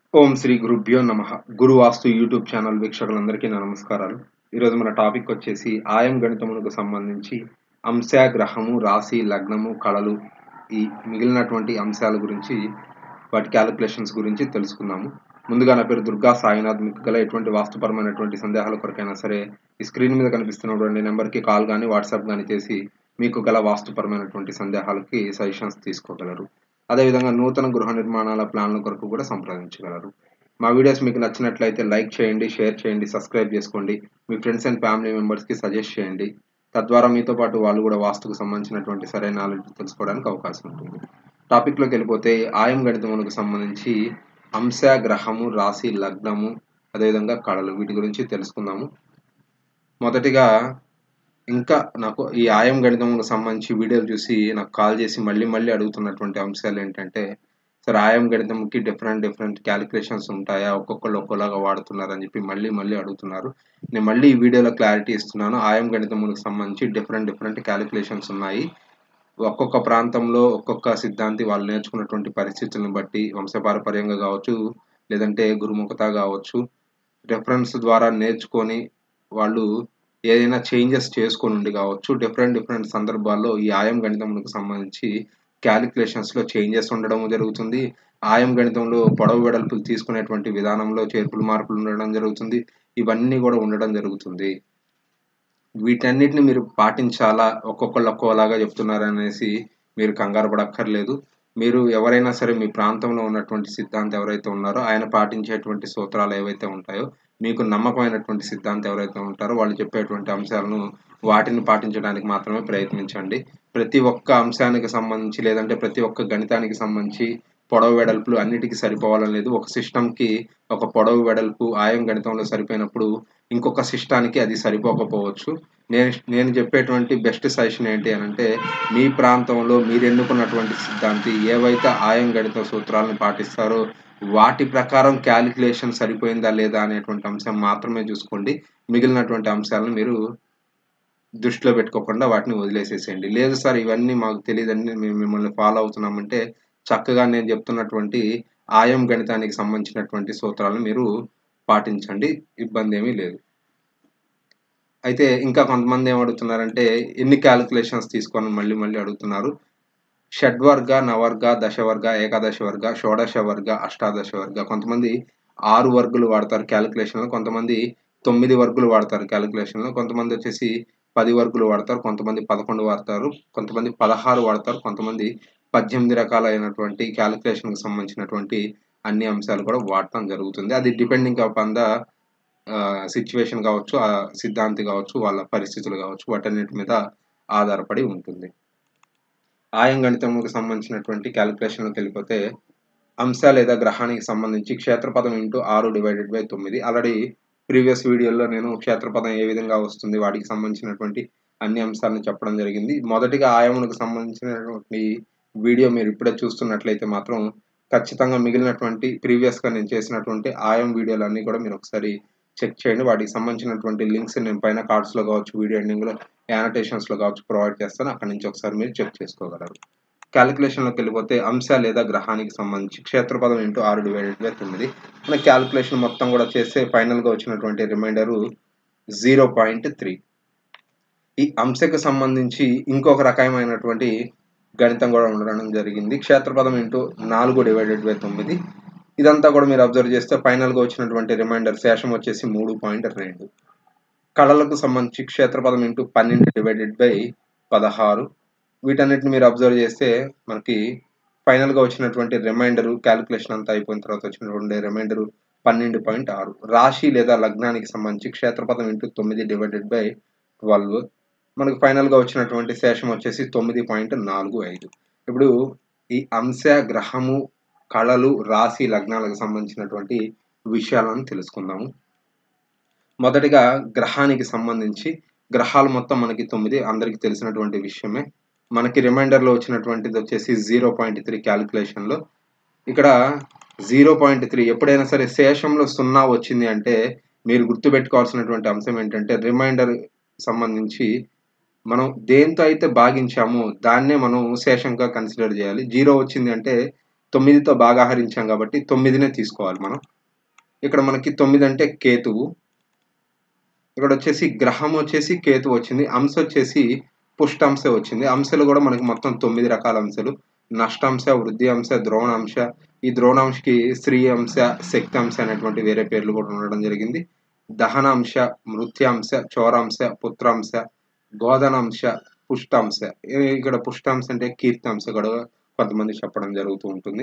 ఓం శ్రీ గురుభ్యో నమ గురు వాస్తు YouTube channel వీక్షకులందరికీ నా నమస్కారాలు ఈరోజు మన టాపిక్ వచ్చేసి ఆయం గణితమునకు సంబంధించి అంశ గ్రహము రాశి లగ్నము కళలు ఈ మిగిలినటువంటి అంశాల గురించి వాటి క్యాలిక్యులేషన్స్ గురించి తెలుసుకుందాము ముందుగా నా పేరు దుర్గా సాయినాథ్ మీకు గల ఎటువంటి వాస్తుపరమైనటువంటి సందేహాల కొరకైనా సరే ఈ స్క్రీన్ మీద కనిపిస్తున్నటువంటి నెంబర్కి కాల్ కానీ వాట్సాప్ కానీ చేసి మీకు గల వాస్తుపరమైనటువంటి సందేహాలకి సజెషన్స్ తీసుకోగలరు అదేవిధంగా నూతన గృహ నిర్మాణాల ప్లాన్ల కొరకు కూడా సంప్రదించగలరు మా వీడియోస్ మీకు నచ్చినట్లయితే లైక్ చేయండి షేర్ చేయండి సబ్స్క్రైబ్ చేసుకోండి మీ ఫ్రెండ్స్ అండ్ ఫ్యామిలీ మెంబర్స్కి సజెస్ట్ చేయండి తద్వారా మీతో పాటు వాళ్ళు కూడా వాస్తుకు సంబంధించినటువంటి సరైన నాలెడ్జ్ తెలుసుకోవడానికి అవకాశం ఉంటుంది టాపిక్లోకి వెళ్ళిపోతే ఆయం గణితమునకు సంబంధించి అంశ గ్రహము రాశి లగ్నము అదేవిధంగా కళలు వీటి గురించి తెలుసుకుందాము మొదటిగా ఇంకా నాకు ఈ ఆయం గణితములకు సంబంధించి వీడియోలు చూసి నాకు కాల్ చేసి మళ్ళీ మళ్ళీ అడుగుతున్నటువంటి అంశాలు ఏంటంటే సార్ ఆయం గణితంకి డిఫరెంట్ డిఫరెంట్ క్యాలిక్యులేషన్స్ ఉంటాయా ఒక్కొక్కరు ఒక్కోలాగా వాడుతున్నారని చెప్పి మళ్ళీ మళ్ళీ అడుగుతున్నారు నేను మళ్ళీ ఈ వీడియోలో క్లారిటీ ఇస్తున్నాను ఆయం గణితములకు సంబంధించి డిఫరెంట్ డిఫరెంట్ క్యాలిక్యులేషన్స్ ఉన్నాయి ఒక్కొక్క ప్రాంతంలో ఒక్కొక్క సిద్ధాంతి వాళ్ళు నేర్చుకున్నటువంటి పరిస్థితులను బట్టి వంశపారపర్యంగా కావచ్చు లేదంటే గురుముఖత కావచ్చు రెఫరెన్స్ ద్వారా నేర్చుకొని వాళ్ళు ఏదైనా చేంజెస్ చేసుకొని ఉండి కావచ్చు డిఫరెంట్ డిఫరెంట్ సందర్భాల్లో ఈ ఆయం గణితములకు సంబంధించి క్యాలిక్యులేషన్స్లో చేంజెస్ ఉండడం జరుగుతుంది ఆయం గణితంలో పొడవు వెడల్పులు తీసుకునేటువంటి విధానంలో చేర్పులు మార్పులు ఉండడం జరుగుతుంది ఇవన్నీ కూడా ఉండడం జరుగుతుంది వీటన్నిటిని మీరు పాటించాలా ఒక్కొక్కళ్ళు ఒక్కోలాగా చెప్తున్నారు అనేసి మీరు కంగారు పడక్కర్లేదు మీరు ఎవరైనా సరే మీ ప్రాంతంలో ఉన్నటువంటి సిద్ధాంతం ఎవరైతే ఉన్నారో ఆయన పాటించేటువంటి సూత్రాలు ఏవైతే ఉంటాయో మీకు నమ్మకమైనటువంటి సిద్ధాంతం ఎవరైతే ఉంటారో వాళ్ళు చెప్పేటువంటి అంశాలను వాటిని పాటించడానికి మాత్రమే ప్రయత్నించండి ప్రతి ఒక్క అంశానికి సంబంధించి లేదంటే ప్రతి ఒక్క గణితానికి సంబంధించి పొడవు వెడల్పులు అన్నిటికీ సరిపోవాలని లేదు ఒక సిస్టమ్కి ఒక పొడవు వెడల్పు ఆయం గణితంలో సరిపోయినప్పుడు ఇంకొక సిస్టానికి అది సరిపోకపోవచ్చు నేను నేను చెప్పేటువంటి బెస్ట్ సజెషన్ ఏంటి అని అంటే మీ ప్రాంతంలో మీరు ఎన్నుకున్నటువంటి సిద్ధాంతి ఏవైతే ఆయం గణిత సూత్రాలను పాటిస్తారో వాటి ప్రకారం క్యాలిక్యులేషన్ సరిపోయిందా లేదా అనేటువంటి అంశం మాత్రమే చూసుకోండి మిగిలినటువంటి అంశాలను మీరు దృష్టిలో పెట్టుకోకుండా వాటిని వదిలేసేసేయండి లేదు సార్ ఇవన్నీ మాకు తెలియదండి మేము మిమ్మల్ని ఫాలో అవుతున్నామంటే చక్కగా నేను చెప్తున్నటువంటి ఆయం గణితానికి సంబంధించినటువంటి సూత్రాలను మీరు పాటించండి ఇబ్బంది ఏమీ లేదు అయితే ఇంకా కొంతమంది ఏమడుగుతున్నారంటే ఎన్ని క్యాలిక్యులేషన్స్ తీసుకొని మళ్ళీ మళ్ళీ అడుగుతున్నారు షడ్వర్గ నవర్గ దశవర్గ ఏకాదశ వర్గ షోడశ వర్గ అష్టాదశ వర్గ కొంతమంది ఆరు వర్గులు వాడతారు క్యాలిక్యులేషన్లో కొంతమంది తొమ్మిది వర్గులు వాడతారు క్యాలిక్యులేషన్లో కొంతమంది వచ్చేసి పది వర్గులు వాడతారు కొంతమంది పదకొండు వాడతారు కొంతమంది పదహారు వాడతారు కొంతమంది పద్దెనిమిది రకాలైనటువంటి క్యాలిక్యులేషన్కి సంబంధించినటువంటి అన్ని అంశాలు కూడా వాడటం జరుగుతుంది అది డిపెండింగ్ అపాన్ ద సిచ్యువేషన్ కావచ్చు ఆ సిద్ధాంతి కావచ్చు వాళ్ళ పరిస్థితులు కావచ్చు వాటన్నిటి మీద ఆధారపడి ఉంటుంది ఆయం గణితంకు సంబంధించినటువంటి క్యాలిక్యులేషన్కి వెళ్ళిపోతే అంశ లేదా గ్రహానికి సంబంధించి క్షేత్రపదం ఇంటూ ఆరు డివైడెడ్ బై తొమ్మిది ఆల్రెడీ ప్రీవియస్ వీడియోలో నేను క్షేత్రపదం ఏ విధంగా వస్తుంది వాటికి సంబంధించినటువంటి అన్ని అంశాలను చెప్పడం జరిగింది మొదటిగా ఆయమునికి సంబంధించినటువంటి వీడియో మీరు ఇప్పుడే చూస్తున్నట్లయితే మాత్రం ఖచ్చితంగా మిగిలినటువంటి ప్రీవియస్గా నేను చేసినటువంటి ఆయం వీడియోలు అన్నీ కూడా మీరు ఒకసారి చెక్ చేయండి వాటికి సంబంధించినటువంటి లింక్స్ నేను పైన కార్డ్స్లో కావచ్చు వీడియో ఎండింగ్లో యానటేషన్స్లో కావచ్చు ప్రొవైడ్ చేస్తాను అక్కడి నుంచి ఒకసారి మీరు చెక్ చేసుకోగలరు క్యాలిక్యులేషన్లోకి వెళ్ళిపోతే అంశ లేదా గ్రహానికి సంబంధించి క్షేత్రపదం ఇంటూ ఆరు డివైడెడ్ బై తొమ్మిది మన క్యాలిక్యులేషన్ మొత్తం కూడా చేస్తే ఫైనల్గా వచ్చినటువంటి రిమైండరు జీరో పాయింట్ త్రీ ఈ అంశకు సంబంధించి ఇంకొక రకమైనటువంటి గణితం కూడా ఉండడం జరిగింది క్షేత్రపదం ఇంటూ నాలుగు డివైడెడ్ బై తొమ్మిది ఇదంతా కూడా మీరు అబ్జర్వ్ చేస్తే ఫైనల్గా వచ్చినటువంటి రిమైండర్ శేషం వచ్చేసి మూడు పాయింట్ రెండు కళలకు సంబంధించి క్షేత్రపదం ఇంటూ పన్నెండు డివైడెడ్ బై పదహారు వీటన్నిటిని మీరు అబ్జర్వ్ చేస్తే మనకి ఫైనల్గా వచ్చినటువంటి రిమైండరు క్యాలిక్యులేషన్ అంతా అయిపోయిన తర్వాత వచ్చినటువంటి రిమైండరు పన్నెండు పాయింట్ ఆరు రాశి లేదా లగ్నానికి సంబంధించి క్షేత్రపదం ఇంటూ తొమ్మిది డివైడెడ్ బై ట్వెల్వ్ మనకు ఫైనల్గా వచ్చినటువంటి శేషం వచ్చేసి తొమ్మిది పాయింట్ నాలుగు ఐదు ఇప్పుడు ఈ అంశ గ్రహము కళలు రాశి లగ్నాలకు సంబంధించినటువంటి విషయాలను తెలుసుకుందాము మొదటిగా గ్రహానికి సంబంధించి గ్రహాలు మొత్తం మనకి తొమ్మిది అందరికీ తెలిసినటువంటి విషయమే మనకి రిమైండర్లో వచ్చినటువంటిది వచ్చేసి జీరో పాయింట్ త్రీ క్యాలిక్యులేషన్లో ఇక్కడ జీరో పాయింట్ త్రీ ఎప్పుడైనా సరే శేషంలో సున్నా వచ్చింది అంటే మీరు గుర్తుపెట్టుకోవాల్సినటువంటి అంశం ఏంటంటే రిమైండర్ సంబంధించి మనం దేంతో అయితే భాగించామో దాన్నే మనం శేషంగా కన్సిడర్ చేయాలి జీరో వచ్చింది అంటే తొమ్మిదితో బాగా హరించాం కాబట్టి తొమ్మిదినే తీసుకోవాలి మనం ఇక్కడ మనకి తొమ్మిది అంటే కేతువు ఇక్కడ వచ్చేసి గ్రహం వచ్చేసి కేతు వచ్చింది అంశ వచ్చేసి పుష్టాంశ వచ్చింది అంశాలు కూడా మనకి మొత్తం తొమ్మిది రకాల అంశాలు నష్టాంశ వృద్ధి అంశ ద్రోణాంశ ఈ ద్రోణాంశకి స్త్రీ అంశ శక్తి అంశ అనేటువంటి వేరే పేర్లు కూడా ఉండడం జరిగింది దహనాంశ మృత్యాంశ చోరాంశ పుత్రాంశ గోధనాంశ పుష్టాంశ ఇక్కడ పుష్టాంశ అంటే కీర్తాంశ కూడా కొంతమంది చెప్పడం జరుగుతూ ఉంటుంది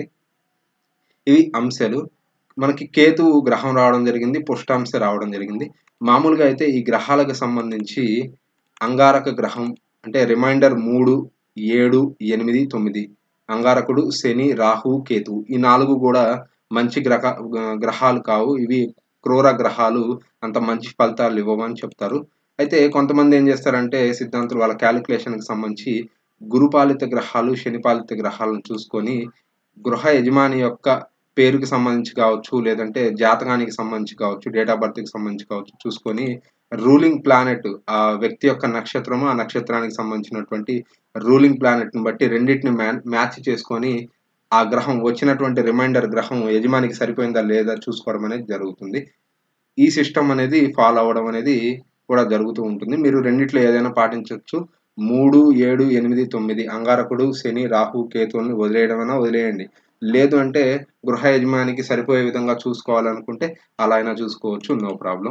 ఇవి అంశాలు మనకి కేతు గ్రహం రావడం జరిగింది పుష్టాంశ రావడం జరిగింది మామూలుగా అయితే ఈ గ్రహాలకు సంబంధించి అంగారక గ్రహం అంటే రిమైండర్ మూడు ఏడు ఎనిమిది తొమ్మిది అంగారకుడు శని రాహు కేతు ఈ నాలుగు కూడా మంచి గ్రహ గ్రహాలు కావు ఇవి క్రూర గ్రహాలు అంత మంచి ఫలితాలు ఇవ్వమని చెప్తారు అయితే కొంతమంది ఏం చేస్తారంటే సిద్ధాంతులు వాళ్ళ క్యాలిక్యులేషన్కి సంబంధించి గురుపాలిత గ్రహాలు శనిపాలిత గ్రహాలను చూసుకొని గృహ యజమాని యొక్క పేరుకి సంబంధించి కావచ్చు లేదంటే జాతకానికి సంబంధించి కావచ్చు డేట్ ఆఫ్ బర్త్కి సంబంధించి కావచ్చు చూసుకొని రూలింగ్ ప్లానెట్ ఆ వ్యక్తి యొక్క నక్షత్రము ఆ నక్షత్రానికి సంబంధించినటువంటి రూలింగ్ ప్లానెట్ని బట్టి రెండింటిని మ్యాచ్ చేసుకొని ఆ గ్రహం వచ్చినటువంటి రిమైండర్ గ్రహం యజమానికి సరిపోయిందా లేదా చూసుకోవడం అనేది జరుగుతుంది ఈ సిస్టమ్ అనేది ఫాలో అవ్వడం అనేది కూడా జరుగుతూ ఉంటుంది మీరు రెండిట్లో ఏదైనా పాటించవచ్చు మూడు ఏడు ఎనిమిది తొమ్మిది అంగారకుడు శని రాహు కేతువుని వదిలేయడమైనా వదిలేయండి లేదు అంటే గృహ యజమానికి సరిపోయే విధంగా చూసుకోవాలనుకుంటే అలా అయినా చూసుకోవచ్చు నో ప్రాబ్లం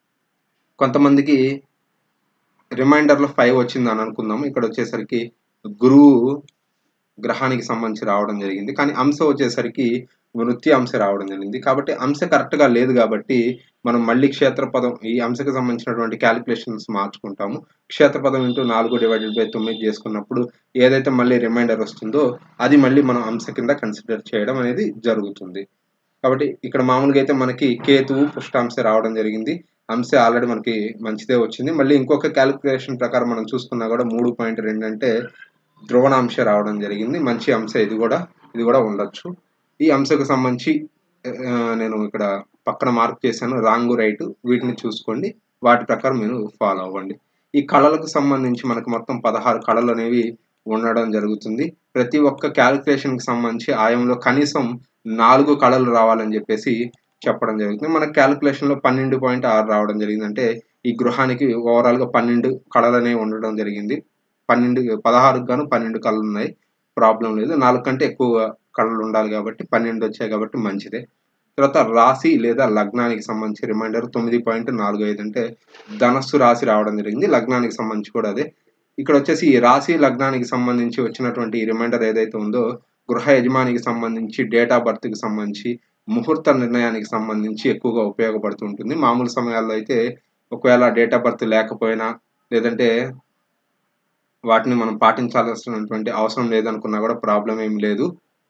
కొంతమందికి రిమైండర్లో ఫైవ్ వచ్చింది అని అనుకుందాం ఇక్కడ వచ్చేసరికి గురువు గ్రహానికి సంబంధించి రావడం జరిగింది కానీ అంశ వచ్చేసరికి వృత్తి అంశ రావడం జరిగింది కాబట్టి అంశ కరెక్ట్గా లేదు కాబట్టి మనం మళ్ళీ క్షేత్రపదం ఈ అంశకు సంబంధించినటువంటి క్యాలిక్యులేషన్స్ మార్చుకుంటాము క్షేత్రపదం ఇంటూ నాలుగు డివైడెడ్ బై తొమ్మిది చేసుకున్నప్పుడు ఏదైతే మళ్ళీ రిమైండర్ వస్తుందో అది మళ్ళీ మనం అంశ కింద కన్సిడర్ చేయడం అనేది జరుగుతుంది కాబట్టి ఇక్కడ మామూలుగా అయితే మనకి కేతువు పుష్టాంశ రావడం జరిగింది అంశ ఆల్రెడీ మనకి మంచిదే వచ్చింది మళ్ళీ ఇంకొక క్యాలిక్యులేషన్ ప్రకారం మనం చూసుకున్నా కూడా మూడు పాయింట్ రెండు అంటే ద్రోణాంశ రావడం జరిగింది మంచి అంశ ఇది కూడా ఇది కూడా ఉండొచ్చు ఈ అంశకు సంబంధించి నేను ఇక్కడ పక్కన మార్క్ చేశాను రాంగు రైట్ వీటిని చూసుకోండి వాటి ప్రకారం మీరు ఫాలో అవ్వండి ఈ కళలకు సంబంధించి మనకు మొత్తం పదహారు కళలు అనేవి ఉండడం జరుగుతుంది ప్రతి ఒక్క క్యాలిక్యులేషన్కి సంబంధించి ఆయంలో కనీసం నాలుగు కళలు రావాలని చెప్పేసి చెప్పడం జరుగుతుంది మన క్యాలిక్యులేషన్లో పన్నెండు పాయింట్ ఆరు రావడం జరిగింది అంటే ఈ గృహానికి ఓవరాల్గా పన్నెండు కళలు అనేవి ఉండడం జరిగింది పన్నెండు పదహారుకు గాను పన్నెండు కళలు ఉన్నాయి ప్రాబ్లం లేదు నాలుగు కంటే ఎక్కువ కళలు ఉండాలి కాబట్టి పన్నెండు వచ్చాయి కాబట్టి మంచిదే తర్వాత రాశి లేదా లగ్నానికి సంబంధించి రిమైండర్ తొమ్మిది పాయింట్ నాలుగు ఐదు అంటే ధనస్సు రాశి రావడం జరిగింది లగ్నానికి సంబంధించి కూడా అదే ఇక్కడ వచ్చేసి ఈ రాశి లగ్నానికి సంబంధించి వచ్చినటువంటి ఈ రిమైండర్ ఏదైతే ఉందో గృహ యజమానికి సంబంధించి డేట్ ఆఫ్ బర్త్కి సంబంధించి ముహూర్త నిర్ణయానికి సంబంధించి ఎక్కువగా ఉపయోగపడుతుంటుంది మామూలు సమయాల్లో అయితే ఒకవేళ డేట్ ఆఫ్ బర్త్ లేకపోయినా లేదంటే వాటిని మనం పాటించాల్సినటువంటి అవసరం లేదనుకున్నా కూడా ప్రాబ్లం ఏం లేదు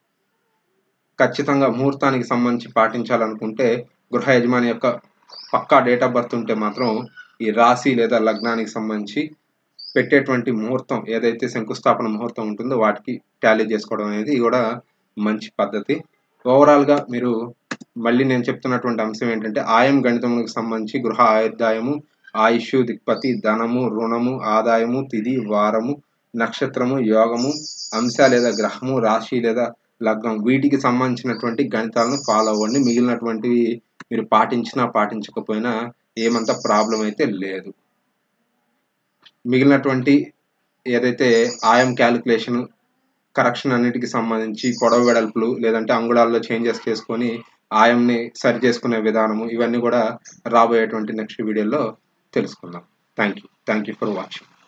ఖచ్చితంగా ముహూర్తానికి సంబంధించి పాటించాలనుకుంటే గృహ యజమాని యొక్క పక్కా డేట్ ఆఫ్ బర్త్ ఉంటే మాత్రం ఈ రాశి లేదా లగ్నానికి సంబంధించి పెట్టేటువంటి ముహూర్తం ఏదైతే శంకుస్థాపన ముహూర్తం ఉంటుందో వాటికి టాలీ చేసుకోవడం అనేది కూడా మంచి పద్ధతి ఓవరాల్గా మీరు మళ్ళీ నేను చెప్తున్నటువంటి అంశం ఏంటంటే ఆయం గణితములకు సంబంధించి గృహ ఆయుర్దాయము ఆయుష్ దిక్పతి ధనము రుణము ఆదాయము తిది వారము నక్షత్రము యోగము అంశ లేదా గ్రహము రాశి లేదా లగ్నం వీటికి సంబంధించినటువంటి గణితాలను ఫాలో అవ్వండి మిగిలినటువంటివి మీరు పాటించినా పాటించకపోయినా ఏమంత ప్రాబ్లం అయితే లేదు మిగిలినటువంటి ఏదైతే ఆయం క్యాలిక్యులేషన్ కరెక్షన్ అన్నిటికి సంబంధించి పొడవు వెడల్పులు లేదంటే అంగుళాల్లో చేంజెస్ చేసుకొని ఆయంని సరి చేసుకునే విధానము ఇవన్నీ కూడా రాబోయేటువంటి నెక్స్ట్ వీడియోలో తెలుసుకుందాం thank you thank you for watching